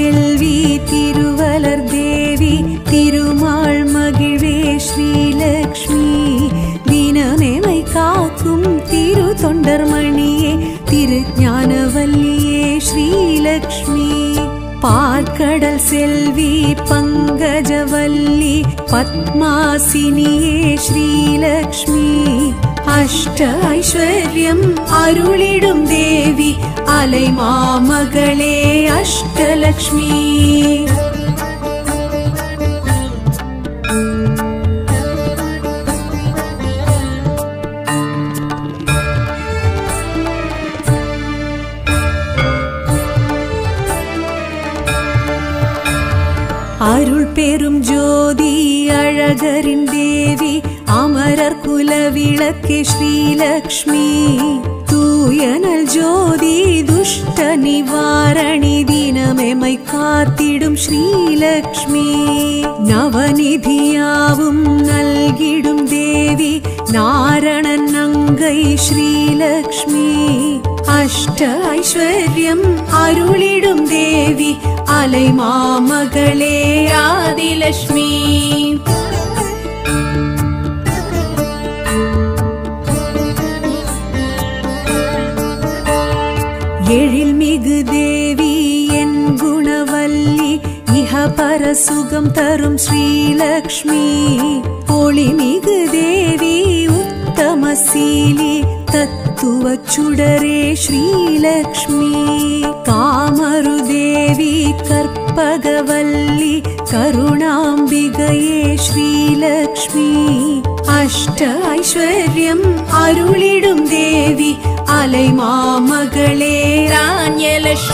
செல்வி திருவலர் தேவி திருமால் மகிழ்வே ஸ்ரீலக்ஷ்மி தினமேமை காக்கும் திரு தொண்டர்மணியே திரு ஞானவல்லியே ஸ்ரீலக்ஷ்மி பார்க்கடல் செல்வி பங்கஜவல்லி பத்மாசினியே ஸ்ரீலக்ஷ்மி அஷ்ட ஐஸ்வர்யம் அருளிடும் தேவி அலை மாமகளே அஷ்டலக்ஷ்மி அருள் பெரும் ஜோதி அழகரின் தேவி அமரர் குல விளக்கே ஸ்ரீலக்ஷ்மி தூயனல் ஜோதி துஷ்ட நிவாரணி தினமெமை காத்திடும் ஸ்ரீலக்ஷ்மி நவநிதியாவும் நல்கிடும் தேவி நாரணன் நங்கை ஸ்ரீலக்ஷ்மி அஷ்ட ஐஸ்வர்யம் அருளிடும் தேவி அலை மாமகளே ஆதிலட்சுமி எழில் மிகு தேவி என் குணவல்லி இஹ பர சுகம் தரும் ஸ்ரீலக்ஷ்மி ஒளி மிகு தேவி உத்தமசீலி தத்துவ சுடரே ஸ்ரீலக்ஷ்மி காமரு தேவி கற்பகவல்லி கருணாம்பிகையே ஸ்ரீலக்ஷ்மி அஷ்ட ஐஸ்வர்யம் அருளிடும் தேவி அலை மாமகளே ராண்யலட்சுமி